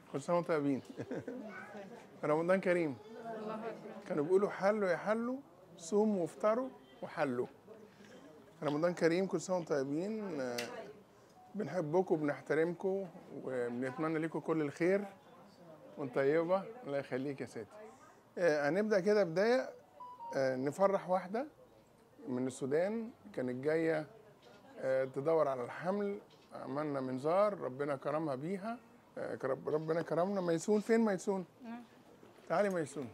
كل سنه وانتم طيبين رمضان كريم الله اكبر كانوا بيقولوا حلوا يا حلوا صوموا وافطروا وحلوا رمضان كريم كل سنه وانتم طيبين آه، بنحبكم وبنحترمكم وبنتمنى لكم كل الخير وانت طيبه الله يخليك يا ساتي آه، هنبدا كده بدايه آه، نفرح واحده من السودان كانت جايه آه، تدور على الحمل عملنا منظار ربنا كرمها بيها آه، كرب- ربنا كرمنا ميسون فين ميسون نعم. تعالي ميسون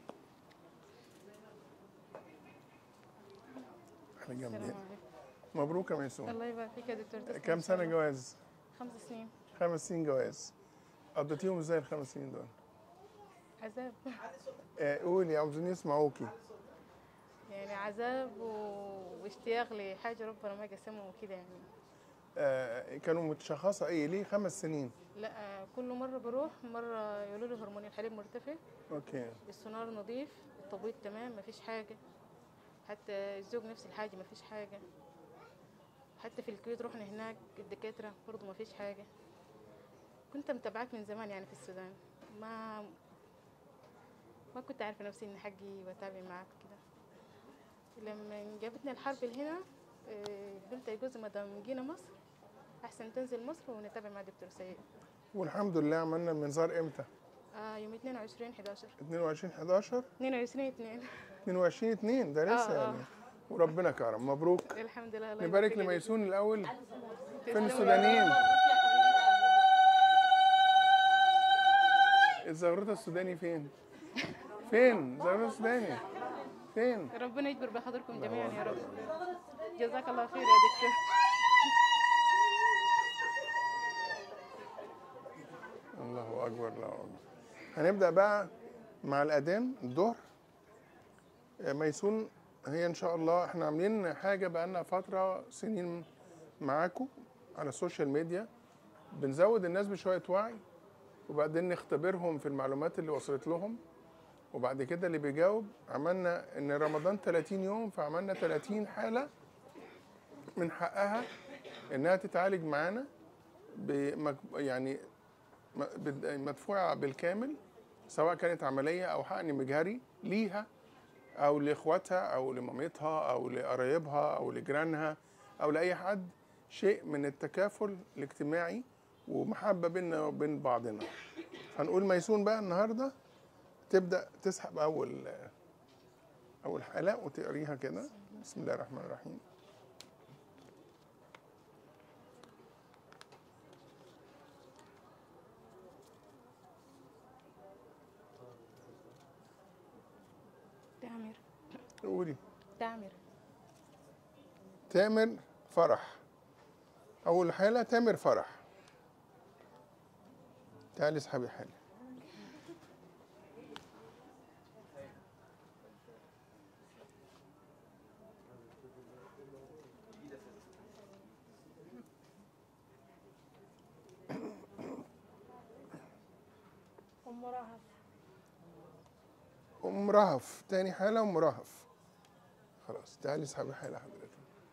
احنا جنب السلام هنا. عليكم مبروك يا ميسون الله يبارك فيك يا دكتور تسلم كم إن شاء سنه الله. جواز خمس سنين خمس سنين جواز قضيتيهم ازاي الخمس سنين دول عذاب آه، قولي عاوزين يسمعوكي يعني عذاب و- واشتياق لحاجه ربنا ما قسمه وكده يعني آه، كانوا متشخصه ايه ليه خمس سنين لا آه، كل مره بروح مره يقولوا لي هرمون الحليب مرتفع اوكي السونار نظيف التبويض تمام مفيش حاجه حتى الزوج نفس الحاجه مفيش حاجه حتى في الكويت رحنا هناك الدكاتره برضه مفيش حاجه كنت متابعاك من زمان يعني في السودان ما ما كنت عارفه نفسي ان حقي واتابع معاك كده لما جابتنا الحرب هنا قلت يا جوزي ما دام جينا مصر احسن تنزل مصر ونتابع مع دكتور سيد والحمد لله عملنا المنظار امتى آه يوم 22 11 22 11 22 2 22 2 ده لسه آه، آه. يعني وربنا كرم مبروك الحمد لله الله نبارك يبارك فيك. لميسون الاول فين تسلم. السودانيين الزغرطه السوداني فين فين الزغرطه السوداني فين ربنا يجبر بحضركم جميعا يا رب جزاك الله خير يا دكتور الله اكبر الله اكبر هنبدا بقى مع الاذان الظهر آه، ميسون هي ان شاء الله احنا عاملين حاجه بقى لنا فتره سنين معاكم على السوشيال ميديا بنزود الناس بشويه وعي وبعدين نختبرهم في المعلومات اللي وصلت لهم وبعد كده اللي بيجاوب عملنا ان رمضان 30 يوم فعملنا 30 حاله من حقها انها تتعالج معانا بمك... يعني م- بد- مدفوعة بالكامل سواء كانت عملية أو حقن مجهري ليها أو لإخواتها أو لمامتها أو لقرايبها أو لجيرانها أو لأي حد شيء من التكافل الاجتماعي ومحبة بيننا وبين بعضنا هنقول ميسون بقى النهاردة تبدأ تسحب أول أول حالة وتقريها كده بسم الله الرحمن الرحيم تامر قولي تامر تامر فرح أول حالة تامر فرح تعالي اسحبي حالة ام رهف أم رهف تاني حالة أم رهف خلاص تعالي اسحبي حالة حضرتك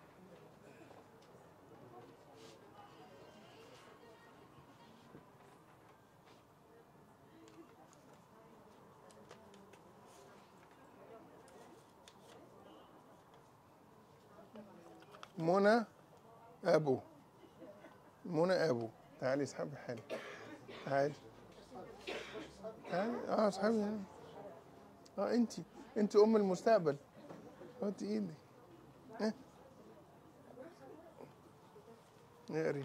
منى أبو منى أبو تعالي اسحبي حالة تعالي تعالي اه اسحبي يعني. اه انت انت ام المستقبل حطي ايدك ها اقري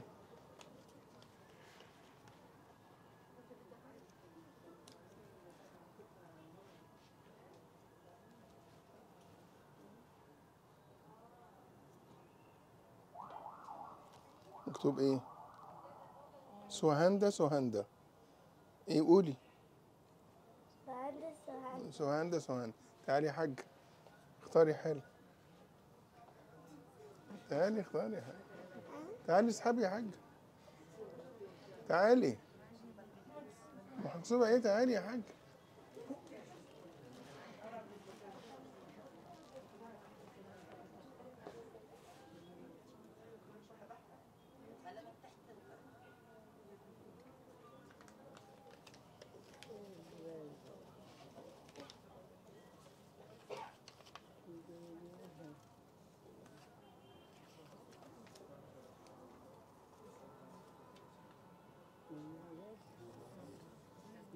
مكتوب ايه سوهندا سوهندا ايه قولي مهندس وهندسة سوهندا سوهندا تعالي يا حاج اختاري حل تعالي اختاري حل تعالي اسحبي يا حاج تعالي محسوبة ايه تعالي يا حاج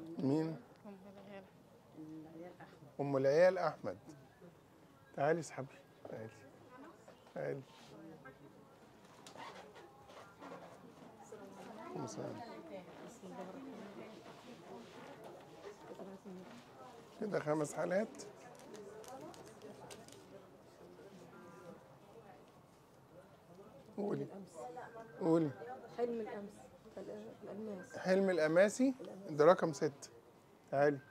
مين أم العيال ام العيال احمد تعالي اسحبي تعالي تعالي السلام. كده خمس حالات قولي قولي حلم الأمس الأ- الألماس حلم الأماسي ده رقم ست تعالي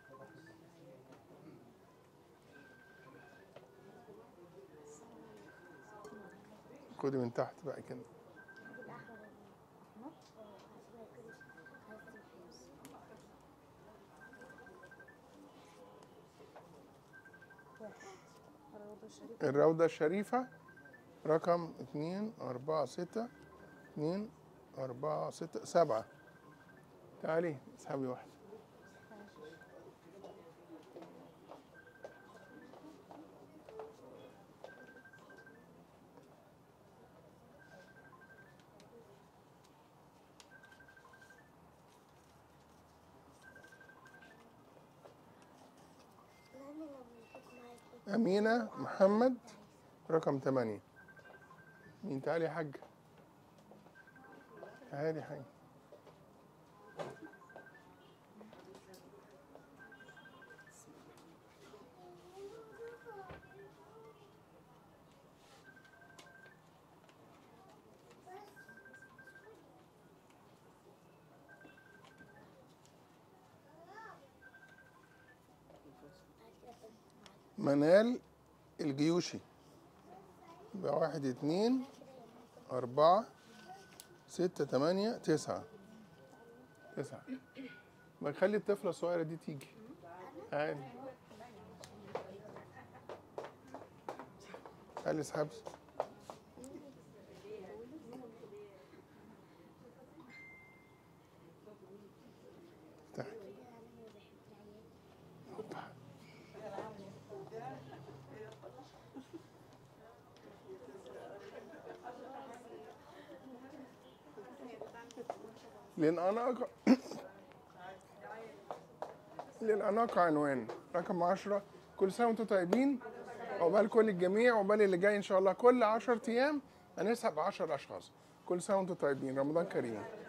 خدي من تحت بقى كده الروضة الشريفة رقم اتنين أربعة ستة اتنين أربعة ستة سبعة تعالي اسحبي واحدة أمينة محمد رقم ثمانية مين تعالي يا حاج تعالي يا حاج منال الجيوشي يبقى واحد اتنين أربعة ستة تمانية تسعة تسعة ما نخلي الطفلة الصغيرة دي تيجي تعالي تعالي اسحبي افتحي هوبا. للأناقة للأناقة عنوان رقم عشرة كل سنة وانتم طيبين عقبال كل الجميع عقبال اللي جاي إن شاء الله كل عشر أيام هنسحب عشر أشخاص كل سنة وانتم طيبين رمضان كريم